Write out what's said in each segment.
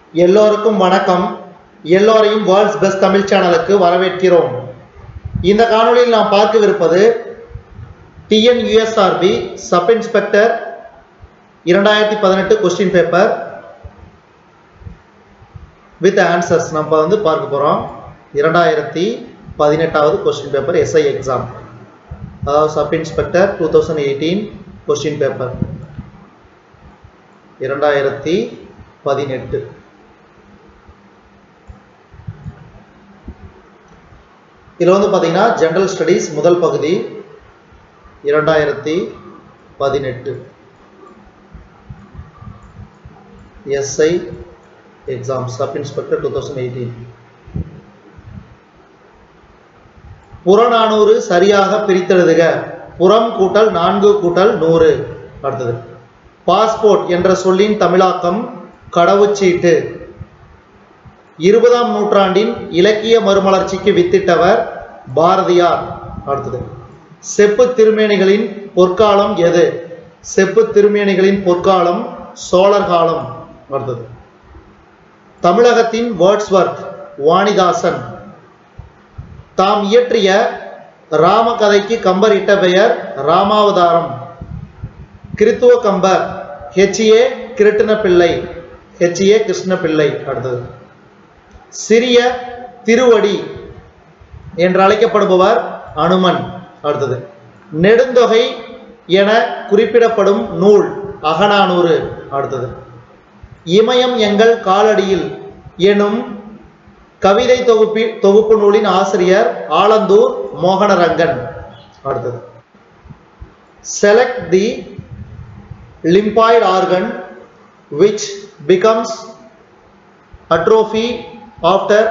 எல்லோருக்கும் வணக்கம் எல்லோரையும் வேர்ல்ட்ஸ் பெஸ்ட் தமிழ் சேனலுக்கு வரவேற்கிறோம் இந்த காணொளியில் நாம் பார்க்கவிருப்பது டிஎன்யூஎஸ்ஆர்பி சப் இன்ஸ்பெக்டர் இரண்டாயிரத்தி பதினெட்டு கொஸ்டின் பேப்பர் வித் ஆன்சர்ஸ் நம்ம வந்து பார்க்க போகிறோம் இரண்டாயிரத்தி பதினெட்டாவது கொஸ்டின் பேப்பர் எஸ்ஐ எக்ஸாம் அதாவது sub inspector two thousand eighteen question paper இரண்டாயிரத்தி பதினெட்டு இதில் வந்து பார்த்தீங்கன்னா ஜென்ரல் ஸ்டடீஸ் முதல் பகுதி இரண்டாயிரத்தி பதினெட்டு SI exam sub inspector two thousand eighteen புறநானூறு சரியாக பிரித்தெழுதுக புறம் கூட்டல் நான்கு கூட்டல் நூறு அடுத்தது பாஸ்போர்ட் என்ற சொல்லின் தமிழாக்கம் கடவுச்சீட்டு இருபதாம் நூற்றாண்டின் இலக்கிய மறுமலர்ச்சிக்கு வித்திட்டவர் பாரதியார் அடுத்தது செப்பு திருமேனிகளின் பொற்காலம் எது செப்பு திருமேனிகளின் பொற்காலம் சோழர் காலம் அடுத்தது தமிழகத்தின் வேர்ட்ஸ்வர்த் வாணிதாசன் தாம் இயற்றிய ராம கதைக்கு கம்பர் இட்ட பெயர் ராமாவதாரம் கிறித்துவ கம்பர் ஹெச்ஏ கிருட்டின பிள்ளை ஹெச்ஏ கிருஷ்ண பிள்ளை அடுத்தது சிறிய திருவடி என்று அழைக்கப்படுபவர் அனுமன் அடுத்தது நெடுந்தொகை என குறிப்பிடப்படும் நூல் அகநானூறு அடுத்தது இமயம் எங்கள் காலடியில் எனும் கவிதை தொகுப்பி தொகுப்பு நூலின் ஆசிரியர் ஆலந்தூர் மோகனரங்கன் அடுத்தது select the lymphoid organ which becomes atrophy after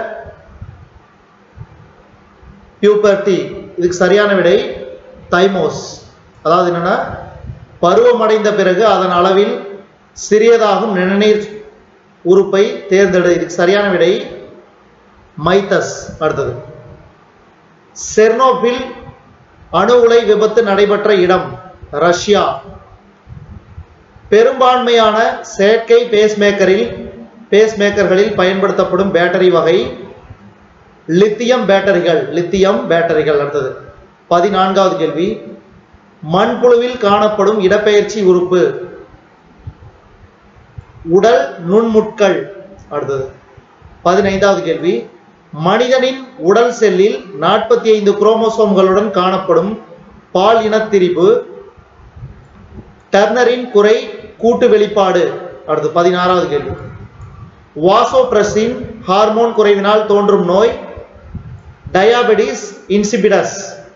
puberty இதுக்கு சரியான விடை தைமோஸ் அதாவது என்னன்னா பருவமடைந்த பிறகு அதன் அளவில் சிறியதாகும் நிணநீர் உறுப்பை தேர்ந்தெடு இதுக்கு சரியான விடை மைத்தஸ் அடுத்தது செர்னோபில் அணு உலை விபத்து நடைபெற்ற இடம் ரஷ்யா பெரும்பான்மையான செயற்கை பேஸ்மேக்கரில் பேஸ்மேக்கர்களில் பயன்படுத்தப்படும் பேட்டரி வகை லித்தியம் பேட்டரிகள் லித்தியம் பேட்டரிகள் அடுத்தது பதினான்காவது கேள்வி மண்புழுவில் காணப்படும் இடப்பெயர்ச்சி உறுப்பு உடல் நுண்முட்கள் அடுத்தது பதினைந்தாவது கேள்வி மனிதனின் உடல் செல்லில் நாற்பத்தி ஐந்து குரோமோசோம்களுடன் காணப்படும் பால் இனத்திரிபு டர்னரின் குறை கூட்டு வெளிப்பாடு அடுத்து பதினாறாவது கேள்வி வாசோப்ரஸின் ஹார்மோன் குறைவினால் தோன்றும் நோய் டயாபெடிஸ் இன்சிபிடஸ்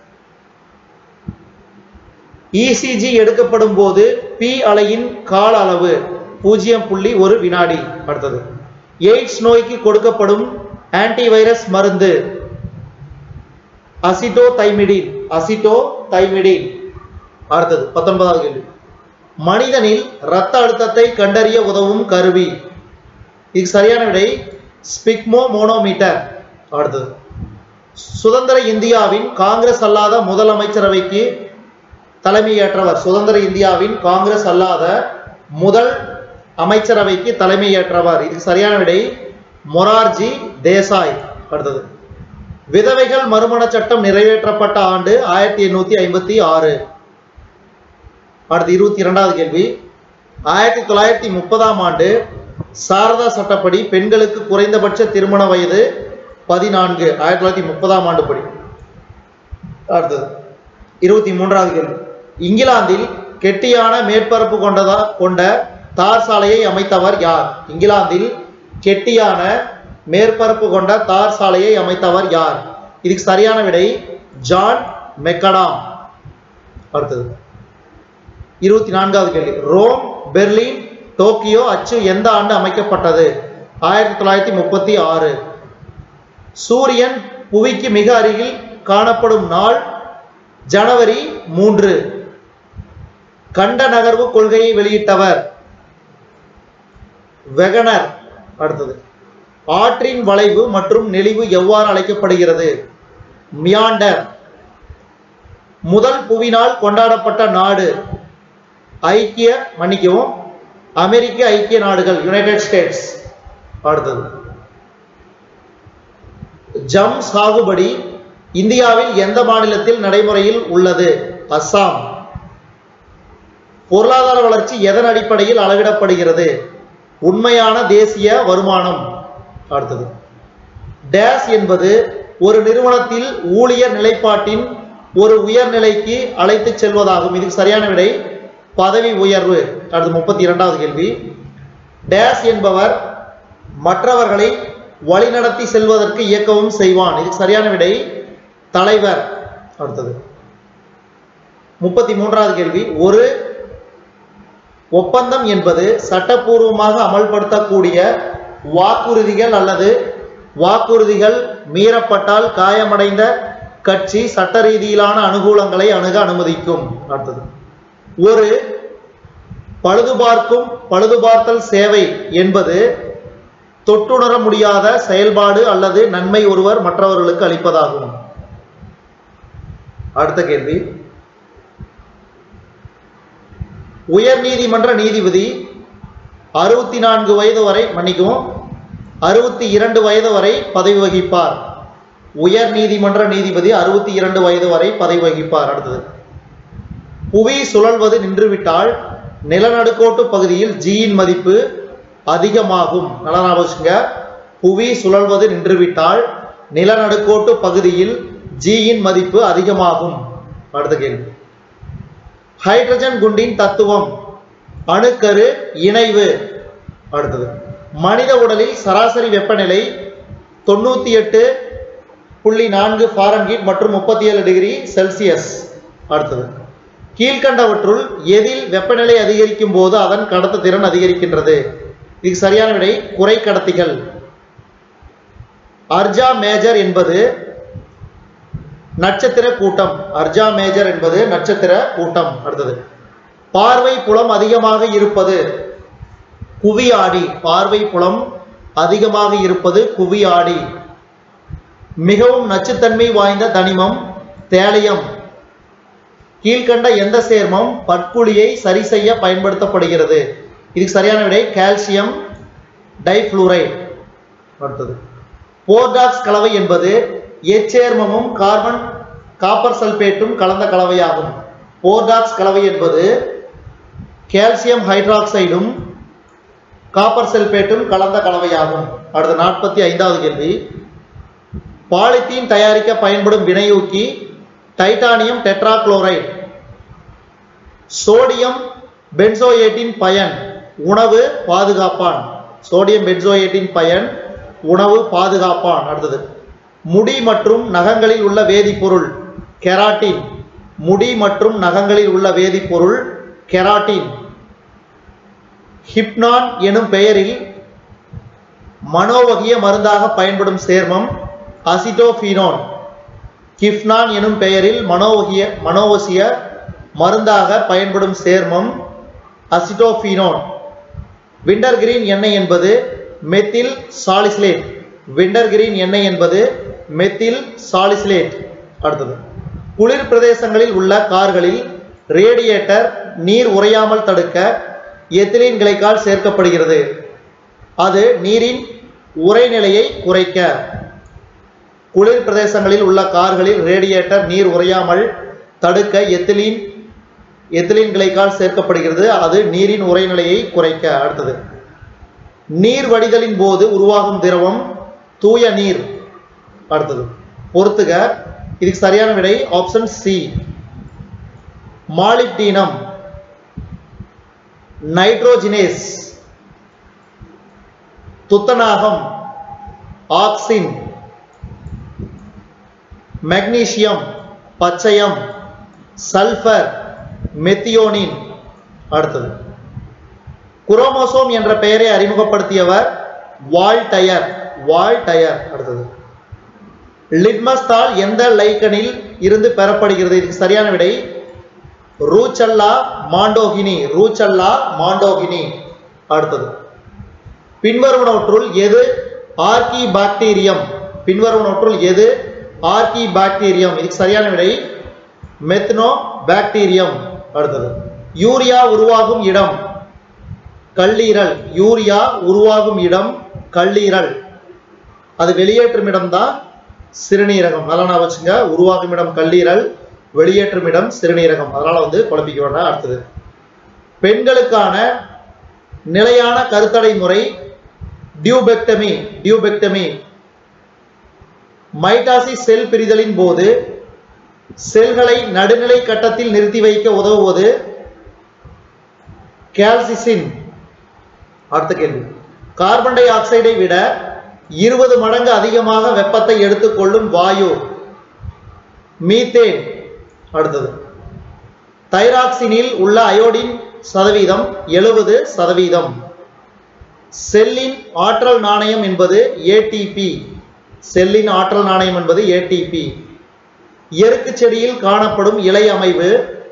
இசிஜி எடுக்கப்படும் போது பி அலையின் கால அளவு பூஜ்ஜியம் புள்ளி ஒரு வினாடி அடுத்தது எய்ட்ஸ் நோய்க்கு கொடுக்கப்படும் ஆன்டிவைரஸ் மருந்து அசிட்டோ தைமிடின் அசிட்டோ தைமிடின் அடுத்தது பத்தொன்பதாவது கேள்வி மனிதனில் இரத்த அழுத்தத்தை கண்டறிய உதவும் கருவி இதுக்கு சரியான விடை ஸ்பிக்மோ மோனோமீட்டர் அடுத்தது சுதந்திர இந்தியாவின் காங்கிரஸ் அல்லாத முதலமைச்சரவைக்கு தலைமையேற்றவர் சுதந்திர இந்தியாவின் காங்கிரஸ் அல்லாத முதல் அமைச்சரவைக்கு தலைமையேற்றவர் இதுக்கு சரியான விடை மொரார்ஜி தேசாய் அடுத்தது விதவைகள் மறுமண சட்டம் நிறைவேற்றப்பட்ட ஆண்டு ஆயிரத்தி எண்ணூத்தி ஐம்பத்தி ஆறு அடுத்து இருபத்தி இரண்டாவது கேள்வி ஆயிரத்தி தொள்ளாயிரத்தி முப்பதாம் ஆண்டு சாரதா சட்டப்படி பெண்களுக்கு குறைந்தபட்ச திருமண வயது பதினான்கு ஆயிரத்தி தொள்ளாயிரத்தி முப்பதாம் ஆண்டு படி அடுத்தது இருபத்தி மூன்றாவது கேள்வி இங்கிலாந்தில் கெட்டியான மேற்பரப்பு கொண்டதா கொண்ட தார் சாலையை அமைத்தவர் யார் இங்கிலாந்தில் கெட்டியான மேற்பரப்பு கொண்ட தார் சாலையை அமைத்தவர் யார் இதுக்கு சரியான விடை ஜான் மெக்கடாம் அடுத்தது இருபத்தி நான்காவது கேள்வி ரோம் பெர்லின் டோக்கியோ அச்சு எந்த ஆண்டு அமைக்கப்பட்டது ஆயிரத்தி தொள்ளாயிரத்தி முப்பத்தி ஆறு சூரியன் புவிக்கு மிக அருகில் காணப்படும் நாள் ஜனவரி மூன்று கண்ட நகர்வு கொள்கையை வெளியிட்டவர் வெகனர் அடுத்தது ஆற்றின் வளைவு மற்றும் நெளிவு எவ்வாறு அழைக்கப்படுகிறது மியாண்டர் முதல் புவினால் கொண்டாடப்பட்ட நாடு ஐக்கிய மன்னிக்கவும் அமெரிக்க ஐக்கிய நாடுகள் யுனைடெட் ஸ்டேட்ஸ் அடுத்தது ஜம் சாகுபடி இந்தியாவில் எந்த மாநிலத்தில் நடைமுறையில் உள்ளது அஸ்ஸாம் பொருளாதார வளர்ச்சி எதன் அடிப்படையில் அளவிடப்படுகிறது உண்மையான தேசிய வருமானம் அடுத்தது டேஸ் என்பது ஒரு நிறுவனத்தில் ஊழியர் நிலைப்பாட்டின் ஒரு உயர்நிலைக்கு அழைத்துச் செல்வதாகும் இதுக்கு சரியான விடை பதவி உயர்வு அடுத்து முப்பத்தி இரண்டாவது கேள்வி டேஸ் என்பவர் மற்றவர்களை வழிநடத்தி செல்வதற்கு இயக்கவும் செய்வான் இதுக்கு சரியான விடை தலைவர் அடுத்தது முப்பத்தி மூன்றாவது கேள்வி ஒரு ஒப்பந்தம் என்பது சட்டப்பூர்வமாக அமல்படுத்தக்கூடிய வாக்குறுதிகள் அல்லது வாக்குறுதிகள் மீறப்பட்டால் காயமடைந்த கட்சி சட்ட ரீதியிலான அனுகூலங்களை அணுக அனுமதிக்கும் அடுத்தது ஒரு பழுதுபார்க்கும் பழுதுபார்த்தல் சேவை என்பது தொட்டுணர முடியாத செயல்பாடு அல்லது நன்மை ஒருவர் மற்றவர்களுக்கு அளிப்பதாகும் அடுத்த கேள்வி உயர்நீதிமன்ற நீதிபதி அறுபத்தி நான்கு வயது வரை மன்னிக்கவும் அறுபத்தி இரண்டு வயது வரை பதவி வகிப்பார் உயர் நீதிமன்ற நீதிபதி அறுபத்தி இரண்டு வயது வரை பதவி வகிப்பார் அடுத்தது புவி சுழல்வது நின்றுவிட்டால் நிலநடுக்கோட்டு பகுதியில் ஜியின் மதிப்பு அதிகமாகும் நல்லா ஞாபகம் வச்சுங்க புவி சுழல்வது நின்றுவிட்டால் நிலநடுக்கோட்டு பகுதியில் ஜியின் மதிப்பு அதிகமாகும் அடுத்த கேள்வி ஹைட்ரஜன் குண்டின் தத்துவம் அணுக்கரு இணைவு அடுத்தது மனித உடலில் சராசரி வெப்பநிலை தொண்ணூத்தி எட்டு புள்ளி நான்கு ஃபாரன்ஹீட் மற்றும் முப்பத்தி ஏழு டிகிரி செல்சியஸ் அடுத்தது கீழ்கண்டவற்றுள் எதில் வெப்பநிலை அதிகரிக்கும் போது அதன் கடத்த திறன் அதிகரிக்கின்றது இதுக்கு சரியான விடை குறை கடத்திகள் அர்ஜா மேஜர் என்பது நட்சத்திர கூட்டம் அர்ஜா மேஜர் என்பது நட்சத்திர கூட்டம் அடுத்தது பார்வை புலம் அதிகமாக இருப்பது குவியாடி பார்வை புலம் அதிகமாக இருப்பது குவியாடி மிகவும் நச்சுத்தன்மை வாய்ந்த தனிமம் தேலியம் கீழ்கண்ட எந்த சேர்மம் பட்புளியை சரி செய்ய பயன்படுத்தப்படுகிறது இதுக்கு சரியான விடை கால்சியம் டைஃப்ளூரைடு அடுத்தது போர்டாக்ஸ் கலவை என்பது எச்சேர்மமும் கார்பன் காப்பர் சல்பேட்டும் கலந்த கலவையாகும் போர்டாக்ஸ் கலவை என்பது கால்சியம் ஹைட்ராக்சைடும் காப்பர் சல்பேட்டும் கலந்த கலவையாகும் அடுத்த நாற்பத்தி ஐந்தாவது கேள்வி பாலித்தீன் தயாரிக்க பயன்படும் வினையூக்கி டைட்டானியம் டெட்ராக்ளோரைடு சோடியம் பென்சோயேட்டின் பயன் உணவு பாதுகாப்பான் சோடியம் பென்சோயேட்டின் பயன் உணவு பாதுகாப்பான் அடுத்தது முடி மற்றும் நகங்களில் உள்ள வேதிப்பொருள் கெராட்டின் முடி மற்றும் நகங்களில் உள்ள வேதிப்பொருள் கெராட்டின் ஹிப்னான் எனும் பெயரில் மனோவகிய மருந்தாக பயன்படும் சேர்மம் அசிட்டோஃபினோன் கிஃப்னான் எனும் பெயரில் மனோவகிய மனோவசிய மருந்தாக பயன்படும் சேர்மம் அசிட்டோஃபினோன் விண்டர் கிரீன் எண்ணெய் என்பது மெத்தில் சாலிசிலேட் விண்டர் கிரீன் எண்ணெய் என்பது மெத்தில் சாலிசிலேட் அடுத்தது குளிர் பிரதேசங்களில் உள்ள கார்களில் ரேடியேட்டர் நீர் உறையாமல் தடுக்க எத்திலீன் கிளைக்கால் சேர்க்கப்படுகிறது அது நீரின் உறைநிலையை குறைக்க குளிர் பிரதேசங்களில் உள்ள கார்களில் ரேடியேட்டர் நீர் உறையாமல் தடுக்க எத்திலீன் எத்திலீன் கிளைக்கால் சேர்க்கப்படுகிறது அது நீரின் உறைநிலையை குறைக்க அடுத்தது நீர் வடிதலின் போது உருவாகும் திரவம் தூய நீர் அடுத்தது பொறுத்துக இதுக்கு சரியான விடை ஆப்ஷன் சி மாலிப்டீனம் நைட்ரோஜினேஸ் துத்தநாகம் ஆக்சின் மெக்னீசியம் பச்சையம் சல்ஃபர் மெத்தியோனின் அடுத்தது குரோமோசோம் என்ற பெயரை அறிமுகப்படுத்தியவர் வால்டயர் வால்டயர் அடுத்தது லிட்மஸ் தாள் எந்த லைக்கனில் இருந்து பெறப்படுகிறது இதுக்கு சரியான விடை ரூச்சல்லா மாண்டோகினி ரூச்சல்லா மாண்டோகினி அடுத்தது பின்வருவனவற்றுள் எது ஆர்கி பாக்டீரியம் பின்வருவனவற்றுள் எது ஆர்கி பாக்டீரியம் இதுக்கு சரியான விடை மெத்னோ பாக்டீரியம் அடுத்தது யூரியா உருவாகும் இடம் கல்லீரல் யூரியா உருவாகும் இடம் கல்லீரல் அது வெளியேற்றும் இடம் தான் சிறுநீரகம் நல்லா நான் வச்சுங்க உருவாகும் இடம் கல்லீரல் வெளியேற்றும் இடம் சிறுநீரகம் அதனால வந்து குழப்பிக்க வேண்டாம் அடுத்தது பெண்களுக்கான நிலையான கருத்தடை முறை டியூபெக்டமி டியூபெக்டமி மைட்டாசிஸ் செல் பிரிதலின் போது செல்களை நடுநிலை கட்டத்தில் நிறுத்தி வைக்க உதவுவது கால்சிசின் அடுத்த கேள்வி கார்பன் டை ஆக்சைடை விட இருபது மடங்கு அதிகமாக வெப்பத்தை எடுத்துக்கொள்ளும் வாயு மீத்தேன் அடுத்தது தைராக்சினில் உள்ள அயோடின் சதவீதம் எழுபது சதவீதம் செல்லின் ஆற்றல் நாணயம் என்பது ஏடிபி செல்லின் ஆற்றல் நாணயம் என்பது ஏடிபி எருக்கு செடியில் காணப்படும் இலை அமைவு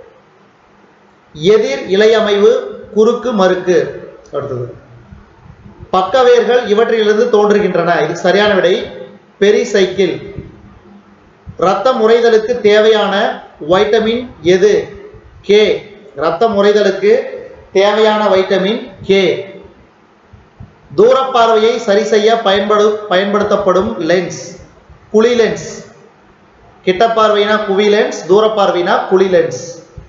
எதிர் இலை அமைவு குறுக்கு மறுக்கு அடுத்தது பக்கவேர்கள் இவற்றிலிருந்து தோன்றுகின்றன இது சரியான விடை பெரிசைக்கிள் இரத்தம் உறைதலுக்கு தேவையான வைட்டமின் எது கே இரத்தம் உறைதலுக்கு தேவையான வைட்டமின் கே தூரப்பார்வையை சரி செய்ய பயன்படு பயன்படுத்தப்படும் லென்ஸ் குழி லென்ஸ் கிட்ட பார்வைனா குவி லென்ஸ் தூரப்பார்வைனா குழி லென்ஸ்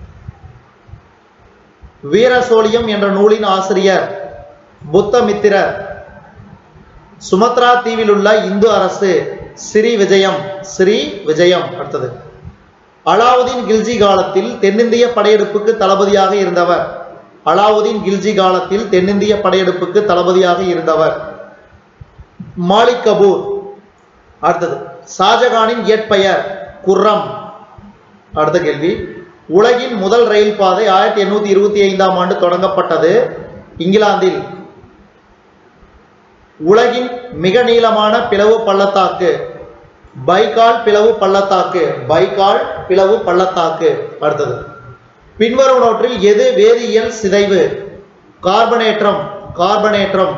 வீரசோழியம் என்ற நூலின் ஆசிரியர் புத்தமித்திரர் சுமத்ரா தீவில் உள்ள இந்து அரசு ஸ்ரீ விஜயம் ஸ்ரீ விஜயம் அடுத்தது அலாவுதீன் கில்ஜி காலத்தில் தென்னிந்திய படையெடுப்புக்கு தளபதியாக இருந்தவர் அலாவுதீன் கில்ஜி காலத்தில் தென்னிந்திய படையெடுப்புக்கு தளபதியாக இருந்தவர் மாலிக் கபூர் அடுத்தது ஷாஜகானின் இயற்பெயர் குர்ரம் அடுத்த கேள்வி உலகின் முதல் ரயில் பாதை ஆயிரத்தி எண்ணூத்தி இருபத்தி ஐந்தாம் ஆண்டு தொடங்கப்பட்டது இங்கிலாந்தில் உலகின் மிக நீளமான பிளவு பள்ளத்தாக்கு பைகால் பிளவு பள்ளத்தாக்கு பைகால் பிளவு பள்ளத்தாக்கு அடுத்தது பின்வருவனவற்றில் எது வேதியியல் சிதைவு கார்பனேற்றம் கார்பனேற்றம்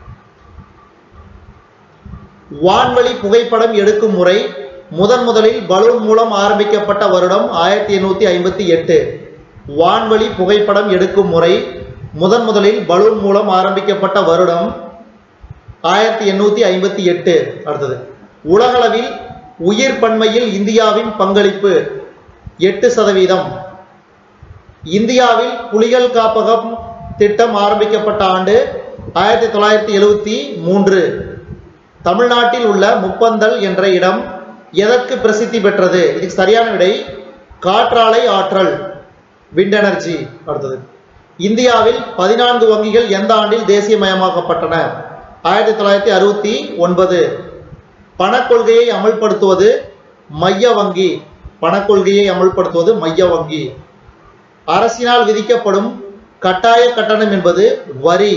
வான்வழி புகைப்படம் எடுக்கும் முறை முதன் முதலில் பலூன் மூலம் ஆரம்பிக்கப்பட்ட வருடம் ஆயிரத்தி எண்ணூத்தி ஐம்பத்தி எட்டு வான்வழி புகைப்படம் எடுக்கும் முறை முதன் முதலில் பலூன் மூலம் ஆரம்பிக்கப்பட்ட வருடம் ஆயிரத்தி எண்ணூத்தி ஐம்பத்தி எட்டு அடுத்தது உலகளவில் உயிர் பன்மையில் இந்தியாவின் பங்களிப்பு எட்டு சதவீதம் இந்தியாவில் புலிகள் காப்பகம் திட்டம் ஆரம்பிக்கப்பட்ட ஆண்டு ஆயிரத்தி தொள்ளாயிரத்தி எழுவத்தி மூன்று தமிழ்நாட்டில் உள்ள முப்பந்தல் என்ற இடம் எதற்கு பிரசித்தி பெற்றது இதுக்கு சரியான விடை காற்றாலை ஆற்றல் விண்ட் எனர்ஜி அடுத்தது இந்தியாவில் பதினான்கு வங்கிகள் எந்த ஆண்டில் தேசியமயமாக்கப்பட்டன ஆயிரத்தி தொள்ளாயிரத்தி அறுபத்தி ஒன்பது பணக்கொள்கையை அமல்படுத்துவது மைய வங்கி பணக்கொள்கையை அமல்படுத்துவது மைய வங்கி அரசினால் விதிக்கப்படும் கட்டாய கட்டணம் என்பது வரி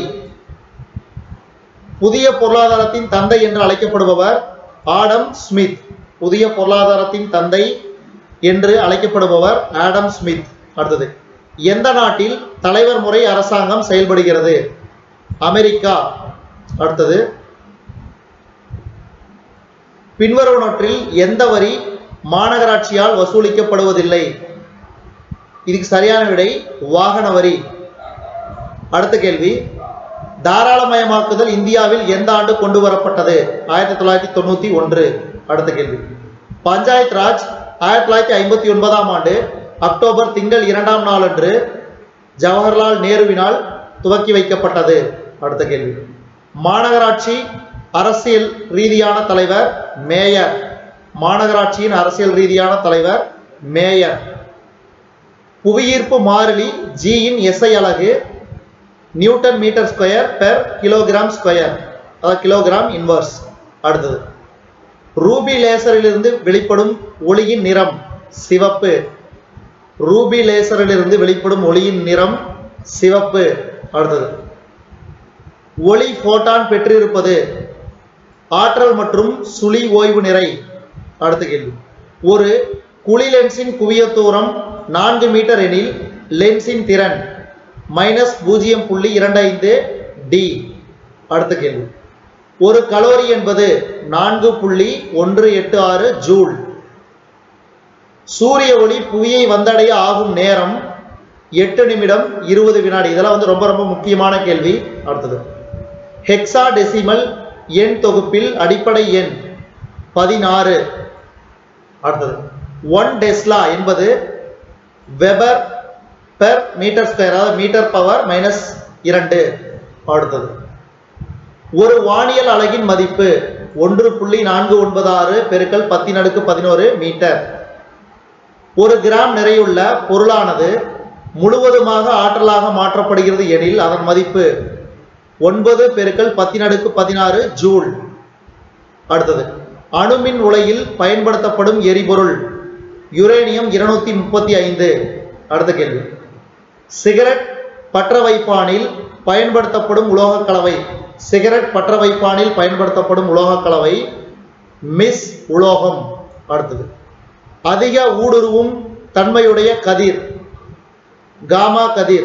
புதிய பொருளாதாரத்தின் தந்தை என்று அழைக்கப்படுபவர் ஆடம் ஸ்மித் புதிய பொருளாதாரத்தின் தந்தை என்று அழைக்கப்படுபவர் ஆடம் ஸ்மித் அடுத்தது எந்த நாட்டில் தலைவர் முறை அரசாங்கம் செயல்படுகிறது அமெரிக்கா அடுத்தது பின்வருவனவற்றில் எந்த வரி மாநகராட்சியால் வசூலிக்கப்படுவதில்லை இதுக்கு சரியான விடை வாகன வரி அடுத்த கேள்வி தாராளமயமாக்குதல் இந்தியாவில் எந்த ஆண்டு கொண்டு வரப்பட்டது ஆயிரத்தி தொள்ளாயிரத்தி தொண்ணூத்தி ஒன்று அடுத்த கேள்வி பஞ்சாயத் ராஜ் ஆயிரத்தி தொள்ளாயிரத்தி ஐம்பத்தி ஒன்பதாம் ஆண்டு அக்டோபர் திங்கள் இரண்டாம் நாளன்று ஜவஹர்லால் நேருவினால் துவக்கி வைக்கப்பட்டது அடுத்த கேள்வி மாநகராட்சி அரசியல் ரீதியான தலைவர் மேயர் மாநகராட்சியின் அரசியல் ரீதியான தலைவர் மேயர் புவியீர்ப்பு மாறிலி ஜியின் எஸ்ஐ அலகு newton metre square per kilogram square அதாவது கிலோகிராம் இன்வர்ஸ் அடுத்தது ரூபி லேசரிலிருந்து வெளிப்படும் ஒளியின் நிறம் சிவப்பு ரூபி லேசரிலிருந்து வெளிப்படும் ஒளியின் நிறம் சிவப்பு அடுத்தது ஒளி போட்டான் பெற்றிருப்பது ஆற்றல் மற்றும் சுழி ஓய்வு நிறை அடுத்த கேள்வி ஒரு குழி லென்ஸின் குவிய தூரம் நான்கு மீட்டர் எனில் லென்ஸின் திறன் மைனஸ் பூஜ்ஜியம் புள்ளி இரண்டு ஐந்து டி அடுத்த கேள்வி ஒரு கலோரி என்பது நான்கு புள்ளி ஒன்று எட்டு ஆறு ஜூல் சூரிய ஒளி புவியை வந்தடைய ஆகும் நேரம் எட்டு நிமிடம் இருபது வினாடி இதெல்லாம் வந்து ரொம்ப ரொம்ப முக்கியமான கேள்வி அடுத்தது ஹெக்ஸா டெசிமல் எண் தொகுப்பில் அடிப்படை எண் பதினாறு அடுத்தது ஒன் டெஸ்லா என்பது வெபர் பெர் மீட்டர் ஸ்கொயர் அதாவது மீட்டர் பவர் மைனஸ் இரண்டு அடுத்தது ஒரு வானியல் அலகின் மதிப்பு ஒன்று புள்ளி நான்கு ஒன்பது ஆறு பெருக்கல் பத்தின் அடுக்கு பதினோரு மீட்டர் ஒரு கிராம் நிறையுள்ள பொருளானது முழுவதுமாக ஆற்றலாக மாற்றப்படுகிறது எனில் அதன் மதிப்பு ஒன்பது பெருக்கல் பத்தின் அடுக்கு பதினாறு ஜூல் அடுத்தது அணுமின் உலையில் பயன்படுத்தப்படும் எரிபொருள் யுரேனியம் இருநூத்தி முப்பத்தி ஐந்து அடுத்த கேள்வி சிகரெட் பற்ற வைப்பானில் பயன்படுத்தப்படும் உலோகக் கலவை சிகரெட் பற்ற வைப்பானில் பயன்படுத்தப்படும் உலோகக் கலவை மிஸ் உலோகம் அடுத்தது அதிக ஊடுருவும் தன்மையுடைய கதிர் காமா கதிர்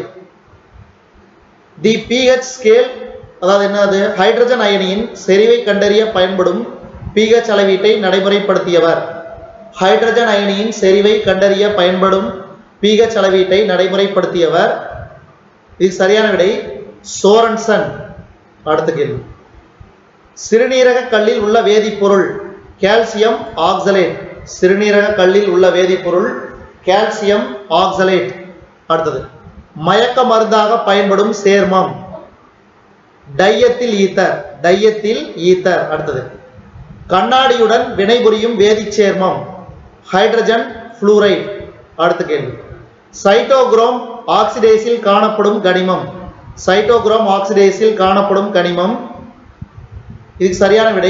தி பிஹெச் ஸ்கேல் அதாவது என்னது ஹைட்ரஜன் அயனியின் செறிவை கண்டறிய பயன்படும் பிஹெச் அளவீட்டை நடைமுறைப்படுத்தியவர் ஹைட்ரஜன் அயனியின் செறிவை கண்டறிய பயன்படும் பிஹெச் அளவீட்டை நடைமுறைப்படுத்தியவர் இது சரியான விடை சோரன்சன் அடுத்த கேள்வி சிறுநீரக கல்லில் உள்ள வேதிப்பொருள் கால்சியம் ஆக்சலேட் சிறுநீரக கல்லில் உள்ள வேதிப்பொருள் கால்சியம் ஆக்சலேட் அடுத்தது மயக்க மருந்தாக பயன்படும் சேர்மம் டையத்தில் ஈத்தர் டையத்தில் ஈத்தர் அடுத்தது கண்ணாடியுடன் வினைபுரியும் வேதிச் சேர்மம் ஹைட்ரஜன் புளூரைட் அடுத்த கேள்வி சைட்டோக்ரோம் ஆக்சிடேஸில் காணப்படும் கனிமம் சைட்டோக்ரோம் ஆக்சிடேஸில் காணப்படும் கனிமம் இதுக்கு சரியான விடை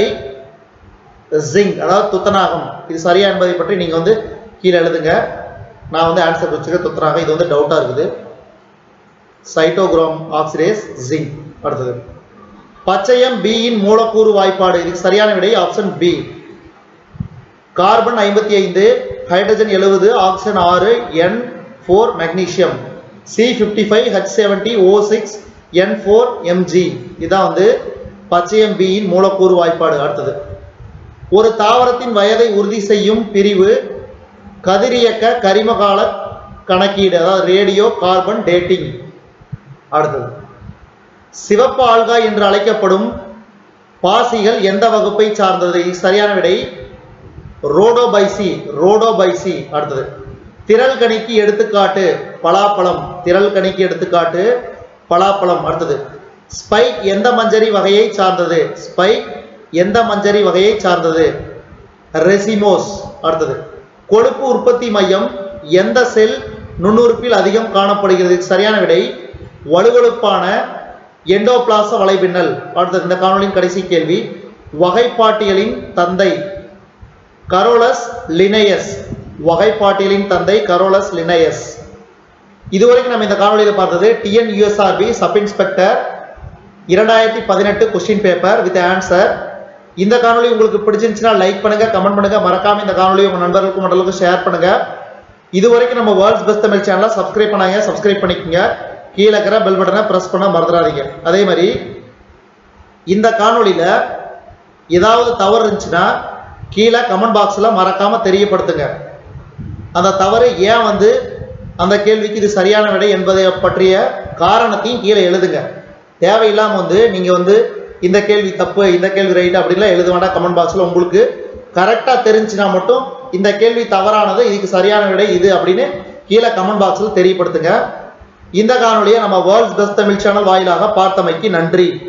ஜிங்க் அதாவது துத்தநாகம் இது சரியா என்பதை பற்றி நீங்க வந்து கீழே எழுதுங்க நான் வந்து ஆன்சர் வச்சுக்க துத்தநாகம் இது வந்து டவுட்டா இருக்குது சைட்டோக்ரோம் ஆக்சிடேஸ் ஜிங்க் அடுத்தது பச்சையம் B இன் மூலக்கூறு வாய்ப்பாடு இதுக்கு சரியான விடை ஆப்ஷன் பி கார்பன் ஐம்பத்தி ஐந்து ஹைட்ரஜன் எழுபது ஆக்சிஜன் ஆறு N four magnesium C fifty five H seventy O six N four Mg இதான் வந்து பச்சையம் B இன் மூலக்கூறு வாய்ப்பாடு அடுத்தது ஒரு தாவரத்தின் வயதை உறுதி செய்யும் பிரிவு கதிரியக்க கரிமகால கணக்கீடு அதாவது ரேடியோ கார்பன் டேட்டிங் அடுத்தது சிவப்பு ஆல்காய் என்று அழைக்கப்படும் பாசிகள் எந்த வகுப்பை சார்ந்தது இது சரியான விடை ரோடோபைசி ரோடோபைசி அடுத்தது திரள் கணிக்கு எடுத்துக்காட்டு பலாப்பழம் திரள் கணிக்கு எடுத்துக்காட்டு பலாப்பழம் அடுத்தது ஸ்பைக் எந்த மஞ்சரி வகையை சார்ந்தது ஸ்பைக் எந்த மஞ்சரி வகையை சார்ந்தது ரெசிமோஸ் அடுத்தது கொழுப்பு உற்பத்தி மையம் எந்த செல் நுண்ணுறுப்பில் அதிகம் காணப்படுகிறது இதுக்கு சரியான விடை வலுவழுப்பான எண்டோபிளாச வலைபின்னல் அடுத்தது இந்த காணொலியின் கடைசி கேள்வி வகைப்பாட்டியலின் தந்தை கரோலஸ் லினேயஸ் வகைப்பாட்டியலின் தந்தை கரோலஸ் லினேயஸ் இதுவரைக்கும் நம்ம இந்த காணொலியில் பார்த்தது டிஎன் யூஎஸ்ஆர்பி சப் இன்ஸ்பெக்டர் இரண்டாயிரத்தி பதினெட்டு கொஸ்டின் பேப்பர் வித் ஆன்சர் இந்த காணொலி உங்களுக்கு பிடிச்சிருந்துச்சுன்னா லைக் பண்ணுங்க கமெண்ட் பண்ணுங்க மறக்காம இந்த காணொலி உங்க நண்பர்களுக்கும் மற்றவர்களுக்கும் ஷேர் பண்ணுங்க இதுவரைக்கும் நம்ம வேர்ல்ட்ஸ் பெஸ்ட் தமிழ் சேனலை சப்ஸ்கிரைப் பண்ணாங்க சப்ஸ்கிரைப் பண்ணிக்கோங்க கீழே இருக்கிற பெல் பட்டனை பிரஸ் பண்ண மறந்துடாதீங்க அதே மாதிரி இந்த காணொளியில ஏதாவது தவறு இருந்துச்சுன்னா கீழே கமெண்ட் பாக்ஸில் மறக்காம தெரியப்படுத்துங்க அந்த தவறு ஏன் வந்து அந்த கேள்விக்கு இது சரியான விடை என்பதை பற்றிய காரணத்தையும் கீழே எழுதுங்க தேவையில்லாம வந்து நீங்க வந்து இந்த கேள்வி தப்பு இந்த கேள்வி ரைட் அப்படின்லாம் எழுத வேண்டாம் கமெண்ட் பாக்ஸில் உங்களுக்கு கரெக்டாக தெரிஞ்சுன்னா மட்டும் இந்த கேள்வி தவறானது இதுக்கு சரியான விடை இது அப்படின்னு கீழே கமெண்ட் பாக்ஸில் தெரியப்படுத்துங்க இந்த காணொலியை நம்ம வேர்ல்ட்ஸ் பெஸ்ட் தமிழ் சேனல் வாயிலாக பார்த்தமைக்கு நன்றி